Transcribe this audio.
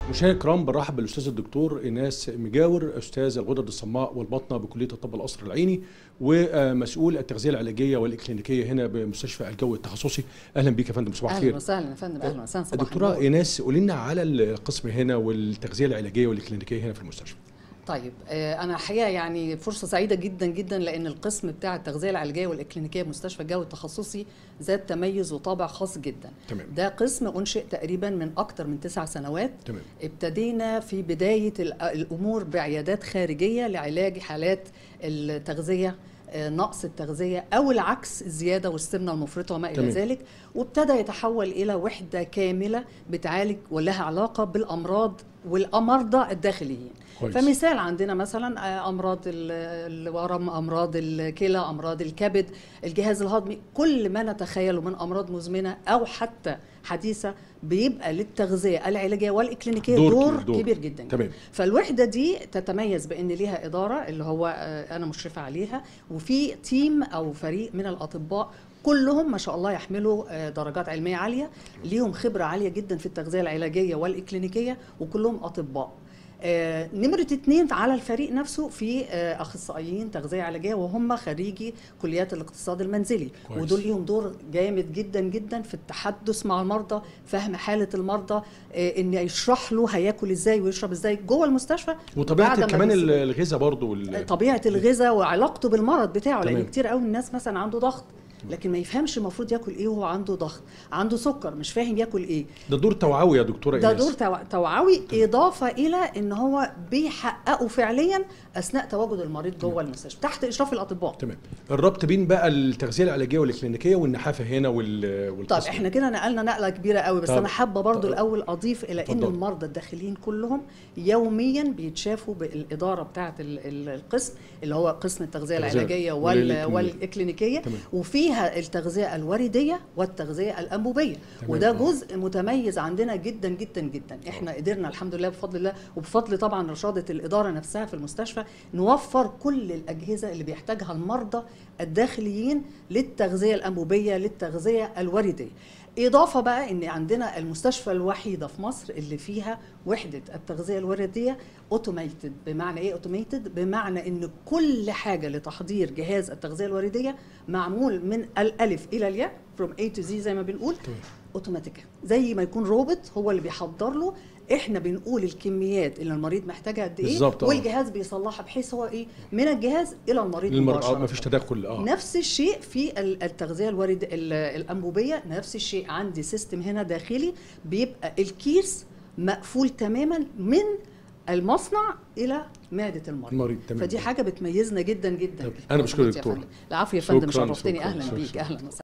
مشاهدينا الكرام برحب بالاستاذ الدكتور ايناس مجاور استاذ الغدد الصماء والبطنه بكليه الطب القصر العيني ومسؤول التغذيه العلاجيه والاكلينيكيه هنا بمستشفى الجو التخصصي اهلا بيك يا فندم صباح اهلا الخير وسهلا يا فندم اهلا وسهلا صباح دكتوره النور. ايناس قولي لنا على القسم هنا والتغذيه العلاجيه والاكلينيكيه هنا في المستشفى طيب آه، انا حقيقه يعني فرصه سعيده جدا جدا لان القسم بتاع التغذيه العلاجيه والاكلينيكيه بمستشفى الجو التخصصي ذات تميز وطابع خاص جدا تمام ده قسم انشئ تقريبا من اكثر من تسع سنوات تمام ابتدينا في بدايه ال- الامور بعيادات خارجيه لعلاج حالات التغذيه آه، نقص التغذيه او العكس الزياده والسمنه المفرطه وما الى تمام. ذلك وابتدى يتحول الى وحده كامله بتعالج ولها علاقه بالامراض والامراض الداخليين كويس. فمثال عندنا مثلا آه، امراض ال- الورم امراض الكلى امراض الكبد الجهاز الهضمي كل ما نتخيله من امراض مزمنه او حتى حديثه بيبقى للتغذيه العلاجيه والاكلينيكيه دور دور, كبير، دور. كبير جدا تمام فالوحده دي تتميز بان ليها اداره اللي هو آه، انا مشرفه عليها وفي تيم او فريق من الاطباء كلهم ما شاء الله يحملوا آه، درجات علميه عاليه ليهم خبره عاليه جدا في التغذيه العلاجيه والاكلينيكيه وكلهم اطباء آه، نمرة اتنين على الفريق نفسه في آه، أخصائيين تغذية علاجية وهم خريجي كليات الاقتصاد المنزلي كويس. ودول ليهم دور جامد جدا جدا في التحدث مع المرضى فهم حالة المرضى آه، إن يشرح له هياكل إزاي ويشرب إزاي جوه المستشفى بعد وطبيعه ما كمان بيسيب. الغذاء برضو وال- طبيعه الغذاء وعلاقته بالمرض بتاعه تمام. لان كتير قوي الناس مثلا عنده ضغط لكن ما يفهمش المفروض ياكل ايه وهو عنده ضغط عنده سكر مش فاهم ياكل ايه ده دور توعوي يا دكتوره ده ايناس دور توع- توعوي اضافه الى ان هو بيحققه فعليا اثناء تواجد المريض جوه المستشفى تحت اشراف الاطباء تمام الربط بين بقى التغذيه العلاجيه والاكلينيكيه والنحافه هنا وال طب والقسم. احنا كده نقلنا نقله كبيره قوي بس طب- انا حابه برضو طب- الاول اضيف الى ان اتفضل. المرضى الداخليين كلهم يوميا بيتشافوا بالاداره بتاعه ال- ال- القسم اللي هو قسم التغذيه التغذية العلاجيه وال- والإكلينيكية. والاكلينيكيه تمام. وفيها التغذيه الورديه والتغذيه الانبوبيه تمام. وده آه. جزء متميز عندنا جدا جدا جدا احنا قدرنا الحمد لله بفضل الله وبفضل طبعا رشاده الاداره نفسها في المستشفى نوفر كل الاجهزه اللي بيحتاجها المرضى الداخليين للتغذيه الانبوبيه للتغذيه الورديه إضافة بقى إن عندنا المستشفى الوحيدة في مصر اللي فيها وحدة التغذية الوردية اوتوميتد بمعنى إيه اوتوميتد؟ بمعنى إن كل حاجة لتحضير جهاز التغذية الوردية معمول من الألف إلى الياء from A to Z زي ما بنقول تمام. اوتوماتيكا زي ما يكون روبوت هو اللي بيحضر له احنا بنقول الكميات اللي المريض محتاجها قد ايه بالظبط، آه. والجهاز بيصلحها بحيث هو ايه من الجهاز الى المريض للمرأة مباشرة. ما فيش تدخل اه نفس الشيء في ال- التغذيه الورد ال- الانبوبيه نفس الشيء عندي سيستم هنا داخلي بيبقى الكيس مقفول تماما من المصنع الى معده المريض المريض تمام فدي حاجه بتميزنا جدا جدا طب، أنا بشكرك يا دكتور. فندم. العفو يا فندم شكراً، شرفتني شكراً، اهلا شكراً. بيك اهلا وسهلا